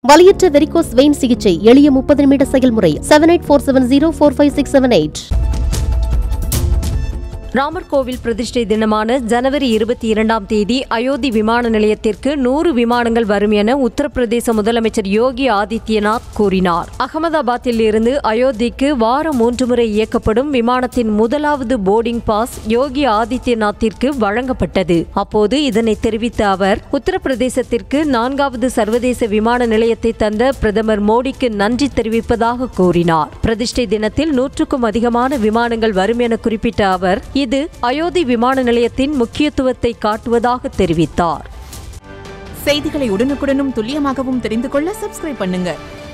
வலியற்ற varicose vein சிகிச்சை எளிய முப்பது நிமிட செயல்முறை seven eight four seven zero four five six seven eight Ramar கோவில் பிரதிஷ்டை தினமான ஜனவரி இருபத்தி இரண்டாம் தேதி அயோத்தி விமான நிலையத்திற்கு நூறு விமானங்கள் வரும் என உத்தரப்பிரதேச முதலமைச்சர் யோகி ஆதித்யநாத் கூறினார் அகமதாபாத்தில் இருந்து அயோத்திக்கு வாரம் மூன்று முறை இயக்கப்படும் விமானத்தின் முதலாவது போர்டிங் பாஸ் யோகி ஆதித்யநாத்திற்கு வழங்கப்பட்டது அப்போது இதனை தெரிவித்த அவர் உத்தரப்பிரதேசத்திற்கு நான்காவது சர்வதேச விமான நிலையத்தை தந்த பிரதமர் மோடிக்கு நன்றி தெரிவிப்பதாக கூறினார் பிரதிஷ்டை தினத்தில் நூற்றுக்கும் அதிகமான விமானங்கள் வரும் என குறிப்பிட்ட அவர் இது அயோத்தி விமான நிலையத்தின் முக்கியத்துவத்தை காட்டுவதாக தெரிவித்தார் செய்திகளை உடனுக்குடனும் துல்லியமாகவும் தெரிந்து கொள்ள சப்ஸ்கிரைப் பண்ணுங்க